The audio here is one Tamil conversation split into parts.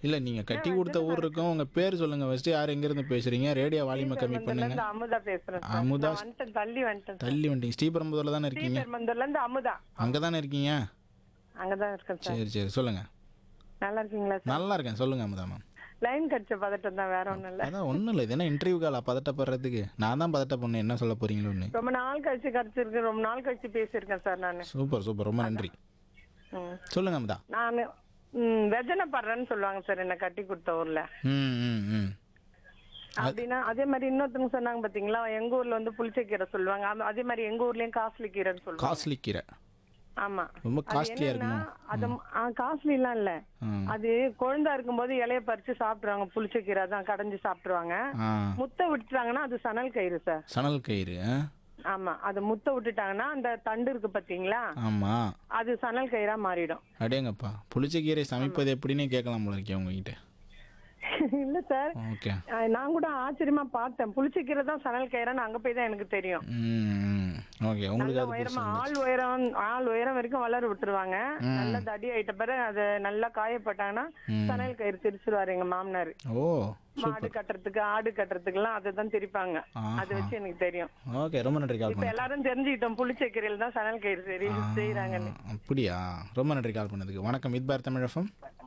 இல்லை நீங்கள் கட்டி கொடுத்த ஊர் இருக்கும் உங்கள் பேர் சொல்லுங்கள் ஃபஸ்ட்டு யார் எங்கேருந்து பேசுகிறீங்க ரேடியோ வால்யூமை கம்மி ஸ்ரீபெரும்புதூர்ல பண்ணுங்க இருந்து அமுதா பேசுறேன் சார் அமுதா நான் வந்துட்டேன் தள்ளி வந்துட்டேன் சார். தள்ளி வந்துட்டீங்க ஸ்ரீபெரும்புதூரில் தானே இருக்கீங்க ஸ்ரீபெரும்புதூர்ல இருந்து அமுதா அங்கே தானே இருக்கீங்க அங்கதான் இருக்கேன் சார் சரி சரி சொல்லுங்கள் நல்லா இருக்கீங்களா சார் நல்லா இருக்கேன் சொல்லுங்கள் அமுதா மேம் லைன் கடிச்ச பதட்டம் தான் வேற ஒண்ணும் இல்ல அதான் ஒன்றும் இல்லை இது என்ன இன்டர்வியூ காலா பதட்டப்படுறதுக்கு நான் தான் பதட்டப்பண்ணேன் என்ன சொல்ல போறீங்களோன்னு ரொம்ப நாள் கழிச்சு கிடைச்சிருக்கு ரொம்ப நாள் கழிச்சு பேசியிருக்கேன் சார் நானு சூப்பர் சூப்பர் ரொம்ப நன்றி ம். சொல்லுங்க அமுதா நான் ம், வெஜனப்படுறேன்னு சொல்லுவாங்க சார் என்ன கட்டி கொடுத்த ஊர்ல ம் ம் ம் அப்படின்னா அதே மாதிரி இன்னொருத்தவங்க சொன்னாங்க பாத்தீங்களா எங்க ஊர்ல வந்து புளிச்சக்கீரை சொல்லுவாங்க ஆமா, அதே மாதிரி எங்க ஊர்லயும் காஸ்ட்லி கீரைன்னு சொல்லுவாங்க காஸ்ட்லி கீரை ஆமா ரொம்ப அது காஸ்ட்லியாக என்னன்னா இருக்குமா அது காஸ்ட்லி எல்லாம் இல்ல ம். அது குழந்தா இருக்கும்போது இலைய பறிச்சு சாப்பிடுவாங்க புளிச்சக்கீரை தான் கடைஞ்சு சாப்பிடுவாங்க ஆ முட்டை விட்டுட்டாங்கன்னா அது சணல் கயிறு சார் சணல் கயிறு ஆ? ஆமா அது முட்டை விட்டுட்டாங்கன்னா அந்த தண்டு இருக்கு பாத்தீங்களா ஆமா அது சணல் கயிறா மாறிடும் அடேங்கப்பா புளிச்சக்கீரை சமைப்பது எப்படின்னு கேட்கலாம் போல இருக்கேன் உங்ககிட்ட இல்ல சார் ஓகே அஹ் நான் கூட ஆச்சரியமா பார்த்தேன் புளிச்சக்கீரை தான் சணல் கயிறான்னு அங்க போய் தான் எனக்கு தெரியும் ம் ஓகே உங்களுக்கு நல்ல அது உயரமா புதுசா ஆள் உயரம் ஆள் உயரம் வரைக்கும் வளர விட்டுருவாங்க நல்ல தடி ஆயிட்ட பிறகு அது நல்லா காயப்பட்டாங்கன்னா சணல் கயிறு திரிச்சிருவாரு எங்க மாமனார் ஓ மாடு கட்டுறதுக்கு ஆடு கட்டுறதுக்கு எல்லாம் அதுதான் திரிப்பாங்க ஆஹா. அது வச்சு எனக்கு தெரியும் ஓகே ரொம்ப நன்றி கால் இப்ப பண்ணது எல்லாரும் தெரிஞ்சுக்கிட்டோம் புளிச்சக்கீரையில தான் சணல் கயிறு சரி செய்யறாங்கன்னு அப்படியா ரொம்ப நன்றி கால் பண்ணதுக்கு வணக்கம் இத்பார் தமிழ் எஃப்எம்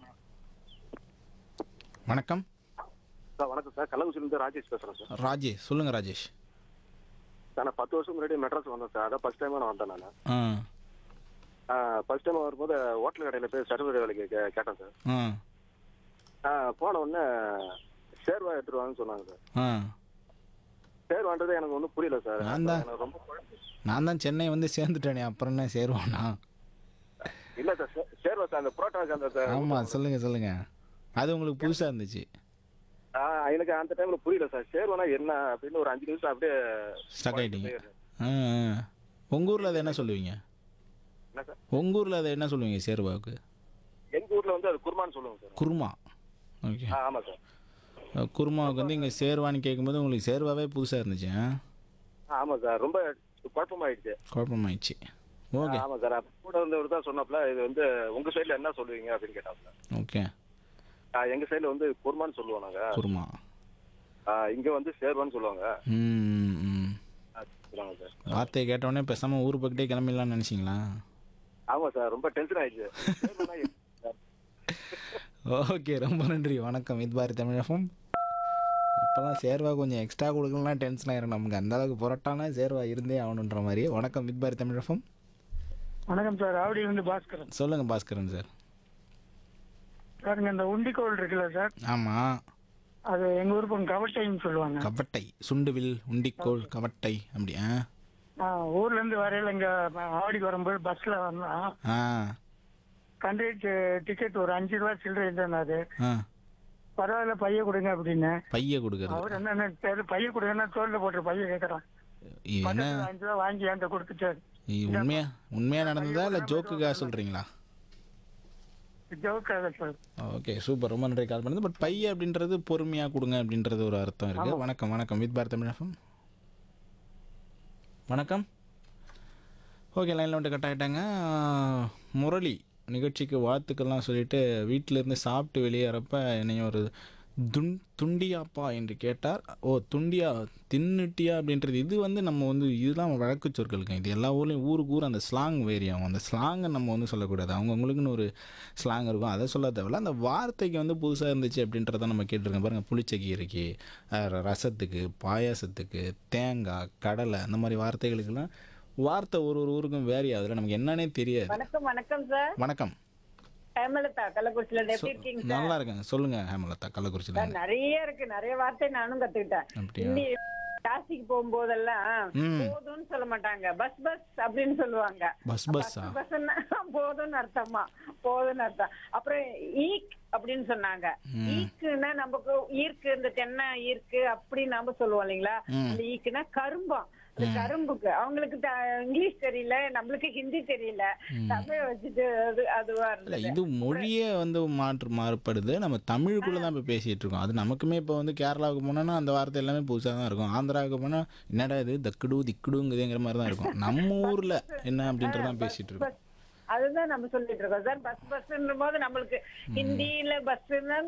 வணக்கம் சார் வணக்கம் சார் கள்ளக்குறிச்சியிலேருந்து ராஜேஷ் பேசுகிறேன் சார் ராஜேஷ் சொல்லுங்க ராஜேஷ் சார் நான் பத்து வருஷம் முன்னாடி மெட்ராஸ் வந்தேன் சார் அதான் ஃபர்ஸ்ட் டைமாக நான் வந்தேன் நான் ஆ ஃபர்ஸ்ட் டைம் வரும்போது ஹோட்டல் கடையில் போய் சர்வர் வேலைக்கு கே கேட்டேன் சார் ஆ ஆ, போன உடனே சேர்வா எடுத்துட்டு வாங்கன்னு சொன்னாங்க சார் ஆ சேர்வான்றது எனக்கு ஒன்றும் புரியல சார் நான் தான். எனக்கு ரொம்ப குழப்பம். நான் தான் சென்னை வந்து சேர்ந்துட்டேனே அப்புறம் என்ன சேருவானா இல்ல சார் சே- சேர்வா சார் அந்த புரோட்டாக்கு அந்த சார் ஆமாம் சொல்லுங்க சொல்லுங்க அது உங்களுக்கு புதுசாக இருந்துச்சு ஆ, எனக்கு அந்த டைம்ல புரியல சார் சேர்வானா என்ன அப்படின்னு ஒரு அஞ்சு நிமிஷம் அப்படியே ஸ்டக் ஆகிட்டீங்க ஆ ஆ. உங்க ஊரில் அதை என்ன சொல்லுவீங்க என்ன சார் உங்க ஊரில் அதை என்ன சொல்லுவீங்க சேர்வாவுக்கு எங்க ஊர்ல வந்து அது குருமான்னு சொல்லுவாங்க சார் குருமா ஓகே ஆ, ஆமா சார் குருமாவுக்கு வந்து இங்கே சேர்வான்னு கேட்கும்போது உங்களுக்கு சேர்வாவே புதுசாக இருந்துச்சு ஆ? ஆ, ஆமா சார் ரொம்ப குழப்பமாயிடுச்சு குழப்பமாயிடுச்சு ஓகே ஆமா சார் அப்ப கூட இருந்தவர் தான் சொன்னாப்ல இது வந்து உங்க சைடுல என்ன சொல்லுவீங்க அப்படின்னு கேட்டாப்ல ஓகே ஆ, எங்க சைடுல வந்து குருமான்னு சொல்லுவோம் நாங்க குருமா ஆ, இங்க வந்து சேர்வான்னு சொல்லுவாங்க ம் ம் ஆ, சொல்லுவாங்க சார் வார்த்தையை கேட்டவுடனே பேசாமல் ஊர் பக்கத்தே கிளம்பிடலாம்னு நினச்சிங்களா ஆமா சார் ரொம்ப டென்ஷன் ஆயிடுச்சு சேர்வானா என்ன சார்? ஓகே ரொம்ப நன்றி வணக்கம் இது பாரு தமிழகம் இப்போலாம் சேர்வா கொஞ்சம் எக்ஸ்ட்ரா கொடுக்கலாம் டென்ஷன் ஆயிரும் நமக்கு அந்த அளவுக்கு புரட்டானா சேர்வா இருந்தே ஆகணுன்ற மாதிரி வணக்கம் இது பாரு தமிழகம் வணக்கம் சார் ஆவடியிலிருந்து பாஸ்கரன் சொல்லுங்கள் பாஸ்கரன் சார் சாருங்க இந்த உண்டிக்கோல் இருக்குல்ல சார் ஆமாம் அது எங்க ஊர் பக்கம் கவட்டைன்னு சொல்லுவாங்க கவட்டை சுண்டுவில் உண்டிக்கோல் கவட்டை அப்படியா ஆ, ஊர்ல இருந்து வரையில இங்க ஆவடிக்கு வரும்போது பஸ்ல வந்தா ஆ கண்டக்டர் டிக்கெட் ஒரு அஞ்சு ரூபா சில்லறை இருந்தாரு ஆ பரவாயில்ல பைய கொடுங்க அப்படின்னு பைய கொடுக்கறது அவர் என்ன தெரியல பைய கொடுங்கன்னா தோல்ல போட்டு பைய கேட்கறான் இது என்ன பக்கத்துல அஞ்சு ரூபா வாங்கி என்கிட்ட கொடுத்துட்டாரு இது உண்மையா உண்மையா நடந்ததா இல்லை ஜோக்குக்காக சொல்கிறீங்களா ஜோக்காக சார் ஓகே சூப்பர் ரொம்ப நன்றி கால் பண்ணது பட் பைய அப்படின்றது பொறுமையாக கொடுங்க அப்படின்றது ஒரு அர்த்தம் இருக்குது வணக்கம் வணக்கம் வித் பாரத் தமிழகம் வணக்கம் ஓகே லைனில் வந்துட்டு கட் ஆகிட்டாங்க முரளி நிகழ்ச்சிக்கு வாழ்த்துக்கள்லாம் சொல்லிட்டு வீட்டிலேருந்து சாப்பிட்டு வெளியேறப்ப என்னையும் ஒரு துன் துண்டியாப்பா என்று கேட்டார் ஓ துண்டியா தின்னுட்டியா அப்படின்றது இது வந்து நம்ம வந்து இதெல்லாம் வழக்கு சொற்களுங்க இது எல்லா ஊர்லேயும் ஊருக்கு ஊர் அந்த ஸ்லாங் வேரி ஆகும் அந்த ஸ்லாங்கை நம்ம வந்து சொல்லக்கூடாது அவங்கவுங்களுக்குன்னு ஒரு ஸ்லாங் இருக்கும் அதை சொல்ல தேவையில்ல அந்த வார்த்தைக்கு வந்து புதுசாக இருந்துச்சு அப்படின்றத நம்ம கேட்டிருக்கோம் பாருங்கள் புளிச்சக்கீரைக்கு அஹ், ரசத்துக்கு பாயாசத்துக்கு தேங்காய் கடலை அந்த மாதிரி வார்த்தைகளுக்கெல்லாம் வார்த்தை ஒரு ஒரு ஊருக்கும் வேரி ஆகுதுல நமக்கு என்னன்னே தெரியாது வணக்கம் வணக்கம் சார் வணக்கம் ஹேமலதா கள்ளக்குறிச்சியில இருந்து எப்படி இருக்கீங்க சார் நல்லா இருக்கேங்க சொல்லுங்க ஹேமலதா கள்ளக்குறிச்சியில் சார் நிறைய இருக்கு நிறைய வார்த்தை நானும் கத்துக்கிட்டேன் அப்படியா? ஹிந்தி காசிக்கு போகும்போதெல்லாம் ம். போதும்னு சொல்ல மாட்டாங்க பஸ் பஸ் அப்படின்னு சொல்லுவாங்க பஸ் பஸ்ஸா பஸ்ன்னா போதும்னு அர்த்தமா போதும்னு அர்த்தம் அப்புறம் ஈக் அப்படின்னு சொன்னாங்க ஈக்குன்னா நமக்கு ஈர்க்கு இந்த தென்னை ஈர்க்கு அப்படி நாம சொல்லுவோம் இல்லைங்களா அந்த ஈக்குன்னா கரும்பம் இந்த கரும்புக்கு அவங்களுக்கு த- இங்கிலீஷ் தெரியல நம்மளுக்கு ஹிந்தி தெரியல தமிழ் வச்சுட்டு அது அதுவா இல்லை இருந்தது இது மொழியே வந்து மாற்று மாறுபடுது நம்ம தமிழுக்குள்ளே தான் இப்போ பேசிகிட்டு இருக்கோம் அது நமக்குமே இப்போ வந்து கேரளாவுக்கு போனோன்னா அந்த வார்த்தை எல்லாமே புதுசாக தான் இருக்கும் ஆந்திராவுக்கு போனால் என்னடா இது தக்குடு திக்குடுங்குதுங்கிற மாதிரி தான் இருக்கும் நம்ம ஊரில் என்ன அப்படின்றத தான் பேசிகிட்டு இருக்கோம் பஸ் அதுதான் நம்ம சொல்லிட்டு இருக்கோம் சார் பஸ் பஸ்ன்ற போது நம்மளுக்கு ஹிந்தியில பஸ்ன்னா